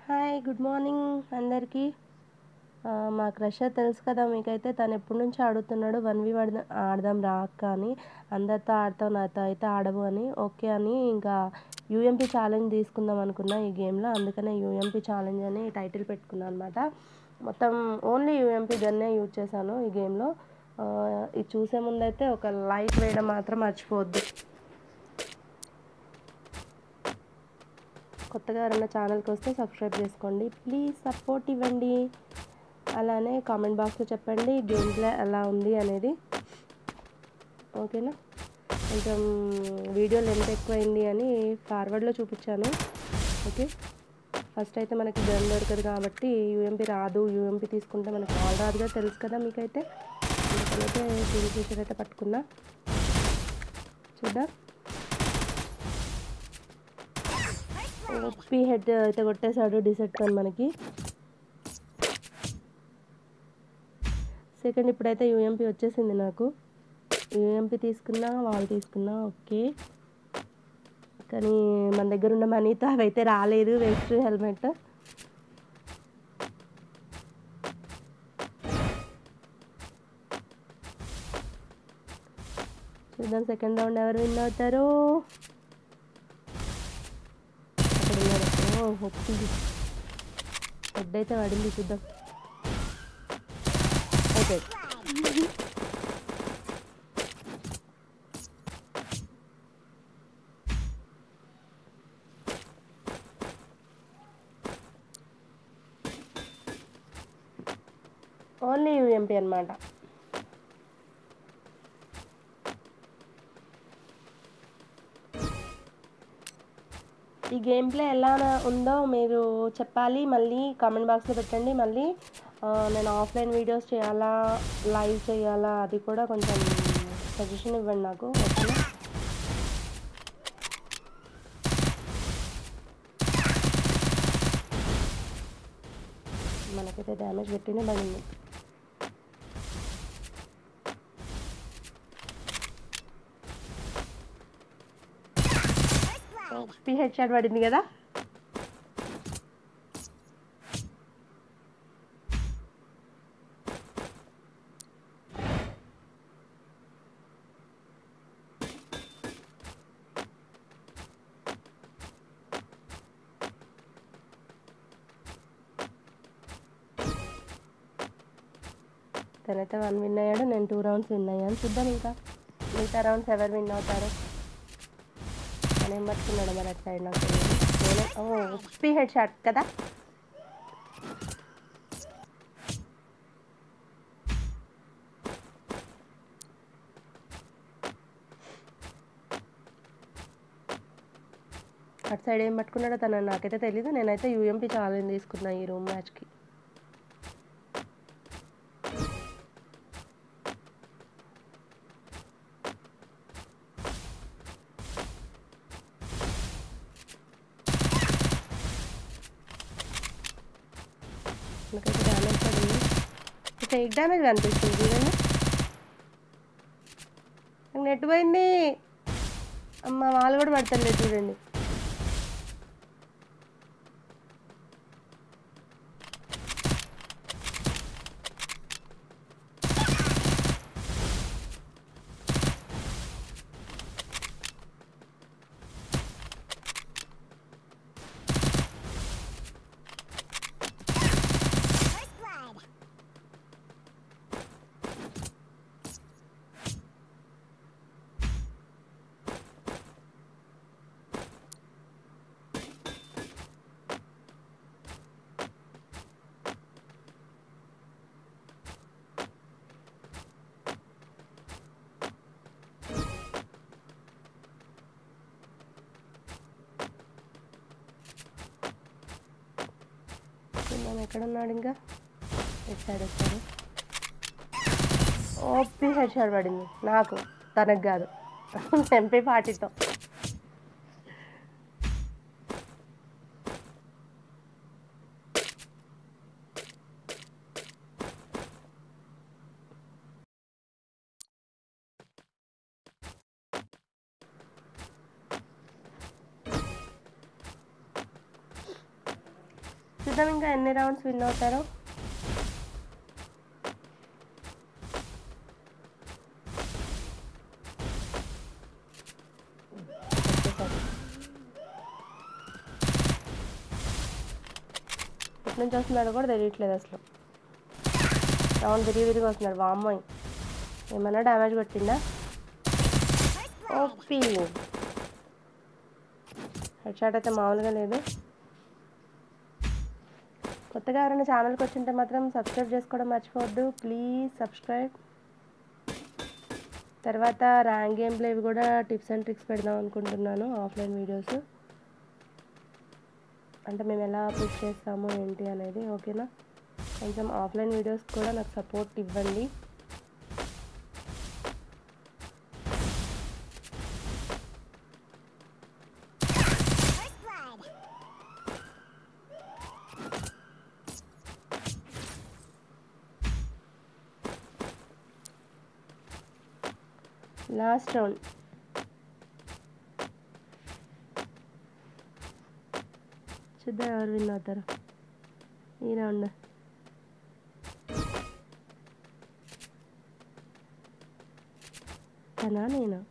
Hi good morning అందరికీ ఆ, మా క్రషర్ తెలుసు కదా మీకైతే తను ఎప్పటి నుంచి ఆడుతున్నాడు వన్ వి ఆడదాం ఆడదాం రా అక్క అని అందరితో ఆడతావు నాతో అయితే ఆడవు అని ఓకే అని ఇంకా యూఎంపీ ఛాలెంజ్ తీసుకుందాం అనుకున్నా ఈ గేమ్లో అందుకనే యూఎంపీ ఛాలెంజ్ అని టైటిల్ పెట్టుకున్నాను అనమాట మొత్తం ఓన్లీ యూఎంపీ గన్నే యూజ్ చేశాను ఈ గేమ్లో ఆ, ఇది చూసే ముందైతే ఒక లైక్ వేయడం మాత్రం మర్చిపోవద్దు కొత్తగా ఎవరైనా ఛానల్కి వస్తే సబ్స్క్రైబ్ చేసుకోండి ప్లీజ్ సపోర్ట్ ఇవ్వండి అలానే కామెంట్ బాక్స్లో చెప్పండి గేమ్ ప్లే ఎలా ఉంది అనేది ఓకేనా కొంచెం వీడియో లెంత్ ఎక్కువైంది అని ఫార్వర్డ్లో చూపించాను ఓకే ఫస్ట్ అయితే మనకి గన్ దొరకదు కాబట్టి యూఎంపీ రాదు యూఎంపీ తీసుకుంటే మనకి కాల్ రాదుగా తెలుసు కదా మీకైతే అందుకనైతే కింగ్ ఫిషర్ అయితే పట్టుకున్నా చూద్దాం ఓపీ హెడ్ అయితే కొట్టేశాడు డిసెట్ పని మనకి సెకండ్ ఇప్పుడైతే యూఎంపీ వచ్చేసింది నాకు యూఎంపీ తీసుకున్నా వాళ్ళు తీసుకున్నా ఓకే కానీ మన దగ్గర ఉన్న మనీతో అవి అయితే రాలేదు వేస్ట్ హెల్మెట్ చూద్దాం సెకండ్ రౌండ్ ఎవరు విన్ అవుతారు అక్కడ ఉన్నారు ఓ హొప్పి హెడ్ అయితే పడింది చూద్దాం ఓకే ఓన్లీ యూఎంపీ అనమాట ఈ గేమ్ ప్లే ఎలా ఉందో మీరు చెప్పాలి మళ్ళీ కామెంట్ బాక్స్లో పెట్టండి మళ్ళీ ఆ, నేను ఆఫ్లైన్ వీడియోస్ చేయాలా లైవ్ చేయాలా అది కూడా కొంచెం సజెషన్ ఇవ్వండి నాకు ఓకేనా మనకైతే డ్యామేజ్ పెట్టినే పడింది పీ హెడ్ షాట్ పడింది కదా తనైతే వన్ విన్ అయ్యాడు నేను టూ రౌండ్స్ విన్ అయ్యాను చూద్దాం ఇంకా మిగతా రౌండ్స్ ఎవరు విన్ అవుతారు నేనేం పట్టుకున్నాడు మరి అటు సైడ్ నాకు తెలియదు నేనే ఓ స్పీ హెడ్ షాట్ కదా అటు సైడ్ ఏం పట్టుకున్నాడో తను నాకైతే తెలీదు నేనైతే యూఎంపీ ఛాలెంజ్ తీసుకున్నా ఈ రూమ్ మ్యాచ్కి నాకైతే డ్యామేజ్ పడింది ఫేక్ డ్యామేజ్ కనిపిస్తుంది చూడండి నాకు నెట్ పోయింది అమ్మ వాళ్ళు కూడా పడతారు చూడండి చూద్దాం ఎక్కడ ఉన్నాడు ఇంకా హెడ్ సైడ్ వచ్చాడు ఓపీ హెడ్ షాట్ పడింది నాకు తనకు కాదు ఎంపీ పార్టీతో చూద్దాం ఇంకా ఎన్ని రౌండ్స్ విన్ అవుతారో ఎటు నుంచి వస్తున్నాడో కూడా తెలియట్లేదు అసలు రౌండ్ తిరిగి తిరిగి వస్తున్నాడు వామ్మోయ్ ఏమన్నా డ్యామేజ్ కొట్టిందా ఓపీ హెడ్ షాట్ అయితే మామూలుగా లేదు కొత్తగా ఎవరైనా ఛానల్కి వచ్చింటే మాత్రం సబ్స్క్రైబ్ చేసుకోవడం మర్చిపోవద్దు ప్లీజ్ సబ్స్క్రైబ్ తర్వాత ర్యాంక్ గేమ్ ప్లేవి కూడా టిప్స్ అండ్ ట్రిక్స్ పెడదాం అనుకుంటున్నాను ఆఫ్లైన్ వీడియోస్ అంటే మేము ఎలా పుష్ చేస్తాము ఏంటి అనేది ఓకేనా కొంచెం ఆఫ్లైన్ వీడియోస్ కూడా నాకు సపోర్ట్ ఇవ్వండి లాస్ట్ రౌండ్ చూద్దాం ఎవరు విన్ అవుతారు ఈ రౌండ్ తనా నేనా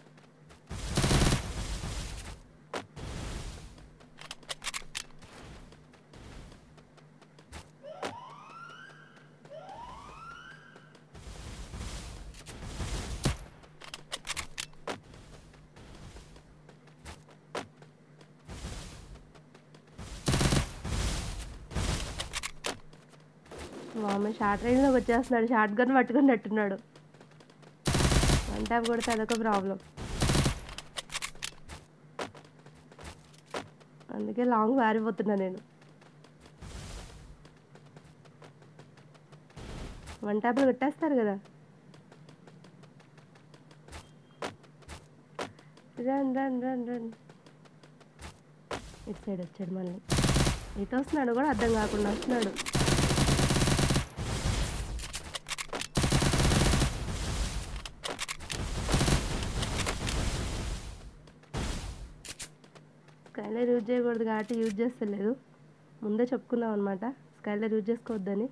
మా అమ్మ షార్ట్ రేంజ్లోకి వచ్చేస్తున్నాడు షార్ట్ గన్ పట్టుకున్నట్టున్నాడు వన్ ట్యాప్ కొడితే అదొక ప్రాబ్లం అందుకే లాంగ్ పారిపోతున్నా నేను వన్ ట్యాప్లో కొట్టేస్తారు కదా రన్ రన్ రన్ రన్ ఇటు సైడ్ వచ్చాడు మళ్ళీ ఇటు వస్తున్నాడు కూడా అర్థం కాకుండా వస్తున్నాడు స్కైలర్ యూజ్ చేయకూడదు కాబట్టి యూజ్ చేస్తలేదు ముందే చెప్పుకున్నాం అనమాట స్కైలర్ యూజ్ చేసుకోవద్దని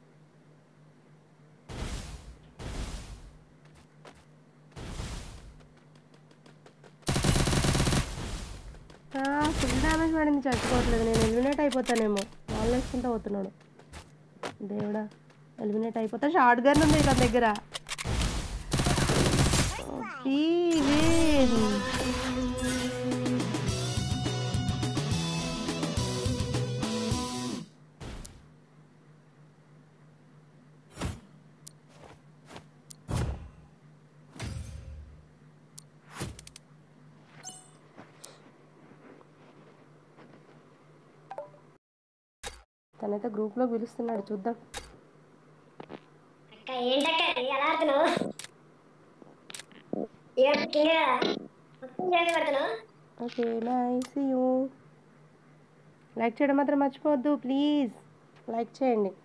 ఫుల్ డ్యామేజ్ పడింది చచ్చిపోవట్లేదు నేను ఎలిమినేట్ అయిపోతానేమో వాళ్ళు వేసుకుంటూ పోతున్నాడు దేవుడా ఎలిమినేట్ అయిపోతా షార్ట్ గన్ ఉంది తన దగ్గర ఈ win. తనైతే గ్రూప్లో పిలుస్తున్నాడు చూద్దాం అక్క ఏంటక్క ఇది ఎలా ఆడుతున్నావు ఏ ముఖ్యంగా మొత్తం చేసి పెడుతున్నావు okay bye see you like చేయడం మాత్రం మర్చిపోవద్దు ప్లీజ్ లైక్ చేయండి